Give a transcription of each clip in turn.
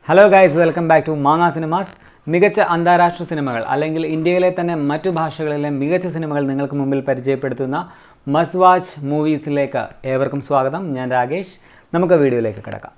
hello guys welcome back to Maanga cinemas മികച്ച അന്താരാഷ്ട്ര സിനിമകൾ അല്ലെങ്കിൽ ഇന്ത്യയിലെ തന്നെ മറ്റു ഭാഷകളിലെ മികച്ച സിനിമകൾ നിങ്ങൾക്ക് മുമ്പിൽ പരിചയപ്പെടുത്തുന്ന മസ് വാച്ച് മൂവീസിലേക്ക് ഏവർക്കും സ്വാഗതം ഞാൻ രാകേഷ് നമുക്ക് വീഡിയോയിലേക്ക് കിടക്കാം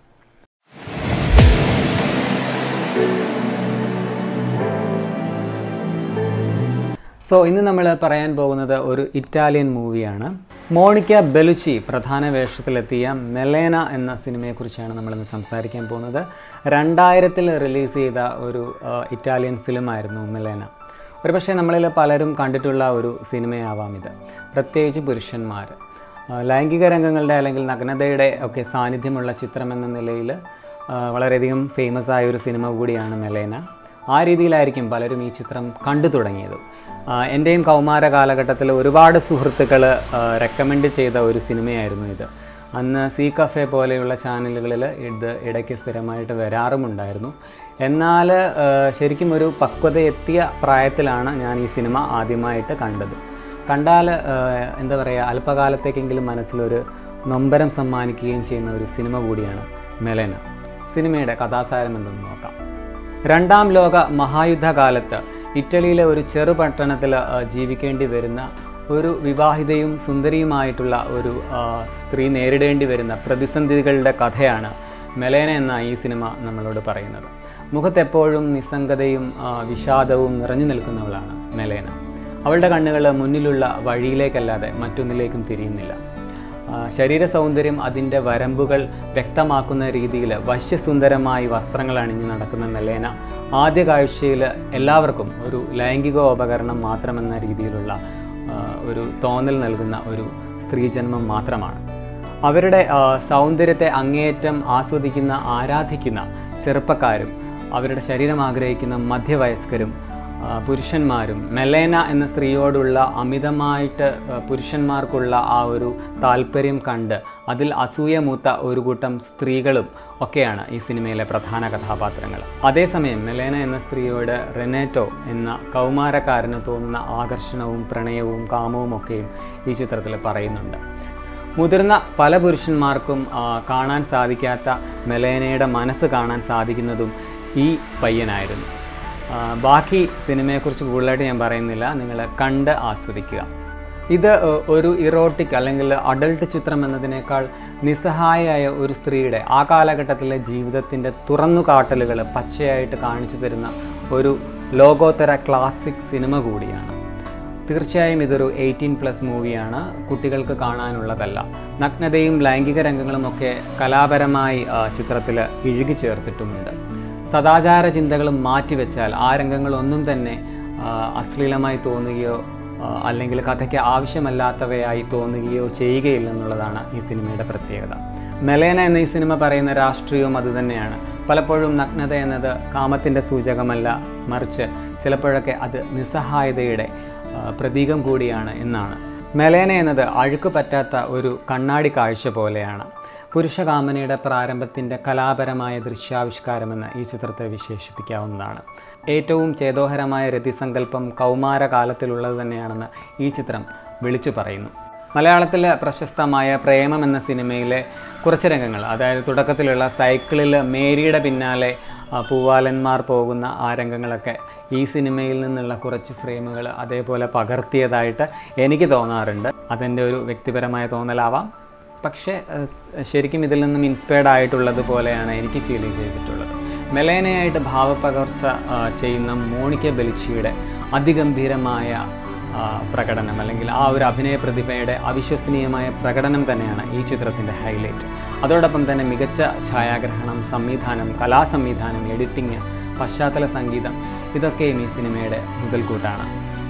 സോ ഇന്ന് നമ്മൾ പറയാൻ പോകുന്നത് ഒരു ഇറ്റാലിയൻ മൂവിയാണ് മോണിക്ക ബെലുച്ചി പ്രധാന വേഷത്തിലെത്തിയ മെലേന എന്ന സിനിമയെക്കുറിച്ചാണ് നമ്മളിന്ന് സംസാരിക്കാൻ പോകുന്നത് രണ്ടായിരത്തിൽ റിലീസ് ചെയ്ത ഒരു ആ, ഇറ്റാലിയൻ ഫിലിമായിരുന്നു മെലേന ഒരുപക്ഷെ നമ്മളിൽ പലരും കണ്ടിട്ടുള്ള ഒരു സിനിമയാവാം ഇത് പ്രത്യേകിച്ച് പുരുഷന്മാർ ആ, ലൈംഗിക രംഗങ്ങളുടെ അല്ലെങ്കിൽ നഗ്നതയുടെ ഒക്കെ സാന്നിധ്യമുള്ള ചിത്രം എന്ന നിലയിൽ ആ, വളരെയധികം ഫേമസ് ആയ ഒരു സിനിമ കൂടിയാണ് മെലേന ആ രീതിയിലായിരിക്കും പലരും ഈ ചിത്രം കണ്ടു തുടങ്ങിയത് ആ, എൻ്റെയും കൗമാര കാലഘട്ടത്തിൽ ഒരുപാട് സുഹൃത്തുക്കൾ റെക്കമെൻഡ് ചെയ്ത ഒരു സിനിമയായിരുന്നു ഇത് അന്ന് സി കഫേ പോലെയുള്ള ചാനലുകളിൽ ഇത് ഇടയ്ക്ക് സ്ഥിരമായിട്ട് വരാറുമുണ്ടായിരുന്നു എന്നാൽ ആ, ശരിക്കും ഒരു പക്വത എത്തിയ പ്രായത്തിലാണ് ഞാൻ ഈ സിനിമ ആദ്യമായിട്ട് കണ്ടത് കണ്ടാൽ ആ, എന്താ പറയുക അല്പകാലത്തേക്കെങ്കിലും മനസ്സിലൊരു നൊമ്പരം സമ്മാനിക്കുകയും ചെയ്യുന്ന ഒരു സിനിമ കൂടിയാണ് മെലേന സിനിമയുടെ കഥാസാരം എന്തെന്ന് നോക്കാം രണ്ടാം ലോക മഹായുദ്ധകാലത്ത് ഇറ്റലിയിലെ ഒരു ചെറു പട്ടണത്തിൽ ആ, ജീവിക്കേണ്ടി വരുന്ന ഒരു വിവാഹിതയും സുന്ദരിയുമായിട്ടുള്ള ഒരു ആ, സ്ത്രീ നേരിടേണ്ടി വരുന്ന പ്രതിസന്ധികളുടെ കഥയാണ് മെലേന എന്ന ഈ സിനിമ നമ്മളോട് പറയുന്നത് മുഖത്തെപ്പോഴും നിസ്സംഗതയും ആ, വിഷാദവും നിറഞ്ഞു നിൽക്കുന്നവളാണ് മെലേന അവളുടെ കണ്ണുകൾ മുന്നിലുള്ള വഴിയിലേക്കല്ലാതെ മറ്റൊന്നിലേക്കും തിരിയുന്നില്ല ആ, ശരീര സൗന്ദര്യം അതിൻ്റെ വരമ്പുകൾ വ്യക്തമാക്കുന്ന രീതിയിൽ വശ്യസുന്ദരമായി വസ്ത്രങ്ങൾ അണിഞ്ഞ് നടക്കുന്ന മെലേന ആദ്യ കാഴ്ചയിൽ എല്ലാവർക്കും ഒരു ലൈംഗികോപകരണം മാത്രമെന്ന രീതിയിലുള്ള ആ, ഒരു തോന്നൽ നൽകുന്ന ഒരു സ്ത്രീജന്മം മാത്രമാണ് അവരുടെ ആ, സൗന്ദര്യത്തെ അങ്ങേയറ്റം ആസ്വദിക്കുന്ന ആരാധിക്കുന്ന ചെറുപ്പക്കാരും അവരുടെ ശരീരം ആഗ്രഹിക്കുന്ന മധ്യവയസ്കരും ആ, പുരുഷന്മാരും മെലേന എന്ന സ്ത്രീയോടുള്ള അമിതമായിട്ട് ആ, പുരുഷന്മാർക്കുള്ള ആ ഒരു താല്പര്യം കണ്ട് അതിൽ അസൂയമൂത്ത ഒരു കൂട്ടം സ്ത്രീകളും ഒക്കെയാണ് ഈ സിനിമയിലെ പ്രധാന കഥാപാത്രങ്ങൾ അതേസമയം മെലേന എന്ന സ്ത്രീയോട് റെനേറ്റോ എന്ന കൗമാരക്കാരന് തോന്നുന്ന ആകർഷണവും പ്രണയവും കാമവും ഒക്കെയും ഈ ചിത്രത്തിൽ പറയുന്നുണ്ട് മുതിർന്ന പല പുരുഷന്മാർക്കും ആ, കാണാൻ സാധിക്കാത്ത മെലേനയുടെ മനസ്സ് കാണാൻ സാധിക്കുന്നതും ഈ പയ്യനായിരുന്നു ആ, ബാക്കി സിനിമയെക്കുറിച്ച് കൂടുതലായിട്ട് ഞാൻ പറയുന്നില്ല നിങ്ങൾ കണ്ട് ആസ്വദിക്കുക ഇത് ഏഹ്, ഒരു ഇറോട്ടിക് അല്ലെങ്കിൽ അഡൾട്ട് ചിത്രം എന്നതിനേക്കാൾ നിസ്സഹായയായ ഒരു സ്ത്രീയുടെ ആ കാലഘട്ടത്തിലെ ജീവിതത്തിൻ്റെ തുറന്നുകാട്ടലുകൾ പച്ചയായിട്ട് കാണിച്ചു തരുന്ന ഒരു ലോകോത്തര ക്ലാസിക് സിനിമ കൂടിയാണ് തീർച്ചയായും ഇതൊരു എയ്റ്റീൻ പ്ലസ് മൂവിയാണ് കുട്ടികൾക്ക് കാണാനുള്ളതല്ല നഗ്നതയും ലൈംഗിക രംഗങ്ങളും ഒക്കെ കലാപരമായി ചിത്രത്തിൽ ഇഴുകി ചേർത്തിട്ടുമുണ്ട് സദാചാര ചിന്തകളും മാറ്റിവെച്ചാൽ ആ രംഗങ്ങളൊന്നും തന്നെ ആ, അശ്ലീലമായി തോന്നുകയോ ആ, അല്ലെങ്കിൽ കഥയ്ക്ക് ആവശ്യമല്ലാത്തവയായി തോന്നുകയോ ചെയ്യുകയില്ലെന്നുള്ളതാണ് ഈ സിനിമയുടെ പ്രത്യേകത മെലേന എന്ന ഈ സിനിമ പറയുന്ന രാഷ്ട്രീയവും അതുതന്നെയാണ് പലപ്പോഴും നഗ്നത എന്നത് കാമത്തിൻ്റെ സൂചകമല്ല മറിച്ച് ചിലപ്പോഴൊക്കെ അത് നിസ്സഹായതയുടെ ആ, പ്രതീകം കൂടിയാണ് എന്നാണ് മെലേന എന്നത് അഴുക്ക് പറ്റാത്ത ഒരു കണ്ണാടി കാഴ്ച പോലെയാണ് പുരുഷകാമനയുടെ പ്രാരംഭത്തിൻ്റെ കലാപരമായ ദൃശ്യാവിഷ്കാരമെന്ന് ഈ ചിത്രത്തെ വിശേഷിപ്പിക്കാവുന്നതാണ് ഏറ്റവും ചേതോഹരമായ രതിസങ്കല്പം കൗമാരകാലത്തിലുള്ളത് തന്നെയാണെന്ന് ഈ ചിത്രം വിളിച്ചു പറയുന്നു മലയാളത്തിലെ പ്രശസ്തമായ പ്രേമം എന്ന സിനിമയിലെ കുറച്ച് രംഗങ്ങൾ അതായത് തുടക്കത്തിലുള്ള സൈക്കിളിൽ മേരിയുടെ പിന്നാലെ ആ, പൂവാലന്മാർ പോകുന്ന ആ രംഗങ്ങളൊക്കെ ഈ സിനിമയിൽ നിന്നുള്ള കുറച്ച് ഫ്രെയിമുകൾ അതേപോലെ പകർത്തിയതായിട്ട് എനിക്ക് തോന്നാറുണ്ട് അതെൻ്റെ ഒരു വ്യക്തിപരമായ തോന്നലാവാം പക്ഷേ ഏഹ്, ശരിക്കും ഇതിൽ നിന്നും ഇൻസ്പയർഡ് ആയിട്ടുള്ളത് പോലെയാണ് എനിക്ക് ഫീൽ ചെയ്തിട്ടുള്ളത് മെലേനയായിട്ട് ഭാവപകർച്ച ആ, ചെയ്യുന്ന മോണിക്ക ബെലിച്ചിയുടെ അതിഗംഭീരമായ ആ, പ്രകടനം അല്ലെങ്കിൽ ആ ഒരു അഭിനയ പ്രതിഭയുടെ അവിശ്വസനീയമായ പ്രകടനം തന്നെയാണ് ഈ ചിത്രത്തിൻ്റെ ഹൈലൈറ്റ് അതോടൊപ്പം തന്നെ മികച്ച ഛായാഗ്രഹണം സംവിധാനം കലാസംവിധാനം എഡിറ്റിംഗ് പശ്ചാത്തല സംഗീതം ഇതൊക്കെയും ഈ സിനിമയുടെ മുതൽക്കൂട്ടാണ്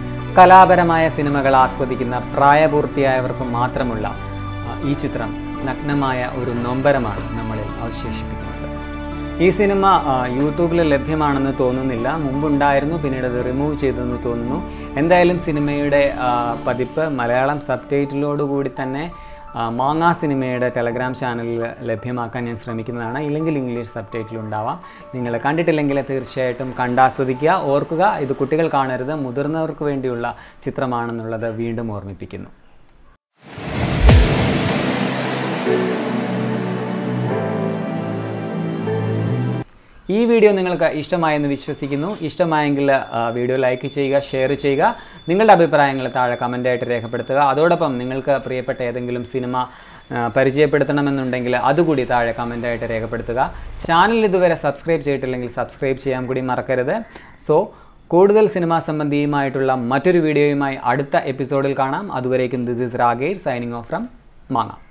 കലാപരമായ സിനിമകൾ ആസ്വദിക്കുന്ന പ്രായപൂർത്തിയായവർക്ക് മാത്രമുള്ള ആ, ഈ ചിത്രം നഗ്നമായ ഒരു നൊമ്പരമാണ് നമ്മളിൽ അവശേഷിപ്പിക്കുന്നത് ഈ സിനിമ ആ, യൂട്യൂബിൽ ലഭ്യമാണെന്ന് തോന്നുന്നില്ല മുമ്പുണ്ടായിരുന്നു പിന്നീട് അത് റിമൂവ് ചെയ്തെന്ന് തോന്നുന്നു എന്തായാലും സിനിമയുടെ ആ, പതിപ്പ് മലയാളം സബ് ടൈറ്റിലോടുകൂടി തന്നെ ആ, മാങ്ങ സിനിമയുടെ ടെലഗ്രാം ചാനലിൽ ലഭ്യമാക്കാൻ ഞാൻ ശ്രമിക്കുന്നതാണ് ഇല്ലെങ്കിൽ ഇംഗ്ലീഷ് സബ് ടൈറ്റിൽ ഉണ്ടാവാം നിങ്ങൾ കണ്ടിട്ടില്ലെങ്കിൽ തീർച്ചയായിട്ടും കണ്ടാസ്വദിക്കുക ഓർക്കുക ഇത് കുട്ടികൾ കാണരുത് മുതിർന്നവർക്ക് വേണ്ടിയുള്ള ചിത്രമാണെന്നുള്ളത് വീണ്ടും ഓർമ്മിപ്പിക്കുന്നു ഈ വീഡിയോ നിങ്ങൾക്ക് ഇഷ്ടമായെന്ന് വിശ്വസിക്കുന്നു ഇഷ്ടമായെങ്കിൽ ആ, വീഡിയോ ലൈക്ക് ചെയ്യുക ഷെയർ ചെയ്യുക നിങ്ങളുടെ അഭിപ്രായങ്ങൾ താഴെ കമൻ്റായിട്ട് രേഖപ്പെടുത്തുക അതോടൊപ്പം നിങ്ങൾക്ക് പ്രിയപ്പെട്ട ഏതെങ്കിലും സിനിമ ആ, പരിചയപ്പെടുത്തണമെന്നുണ്ടെങ്കിൽ അതുകൂടി താഴെ കമൻ്റായിട്ട് രേഖപ്പെടുത്തുക ചാനൽ ഇതുവരെ സബ്സ്ക്രൈബ് ചെയ്തിട്ടില്ലെങ്കിൽ സബ്സ്ക്രൈബ് ചെയ്യാൻ കൂടി മറക്കരുത് സോ കൂടുതൽ സിനിമാ സംബന്ധിയുമായിട്ടുള്ള മറ്റൊരു വീഡിയോയുമായി അടുത്ത എപ്പിസോഡിൽ കാണാം അതുവരേക്കും this is Ragesh signing off from മാങ്ങ